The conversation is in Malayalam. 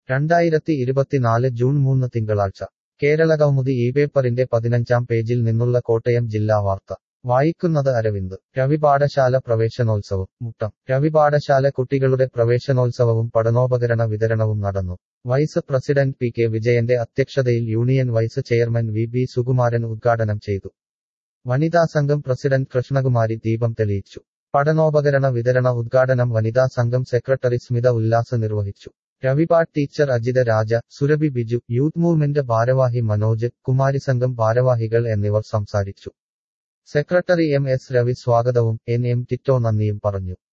രണ്ടായിരത്തി ഇരുപത്തിനാല് ജൂൺ മൂന്ന് തിങ്കളാഴ്ച കേരളകൗമുദി ഈ പേപ്പറിന്റെ പതിനഞ്ചാം പേജിൽ നിന്നുള്ള കോട്ടയം ജില്ലാ വാർത്ത വായിക്കുന്നത് അരവിന്ദ് രവിപാഠശാല പ്രവേശനോത്സവം മുട്ടം രവിപാഠശാല കുട്ടികളുടെ പ്രവേശനോത്സവവും പഠനോപകരണ വിതരണവും നടന്നു വൈസ് പ്രസിഡന്റ് പി കെ വിജയന്റെ അധ്യക്ഷതയിൽ union vice chairman V B Sukumaran ഉദ്ഘാടനം ചെയ്തു വനിതാ സംഘം പ്രസിഡന്റ് കൃഷ്ണകുമാരി ദീപം തെളിയിച്ചു പഠനോപകരണ വിതരണ ഉദ്ഘാടനം വനിതാ സംഘം സെക്രട്ടറി സ്മിത ഉല്ലാസ് നിർവഹിച്ചു രവിപാട് teacher Ajitha Raja Surabhi Biju youth movement ഭാരവാഹി മനോജ് കുമാരി സംഘം ഭാരവാഹികൾ എന്നിവർ സംസാരിച്ചു സെക്രട്ടറി എം എസ് രവി സ്വാഗതവും എൻ എം ടിറ്റോ നന്ദിയും പറഞ്ഞു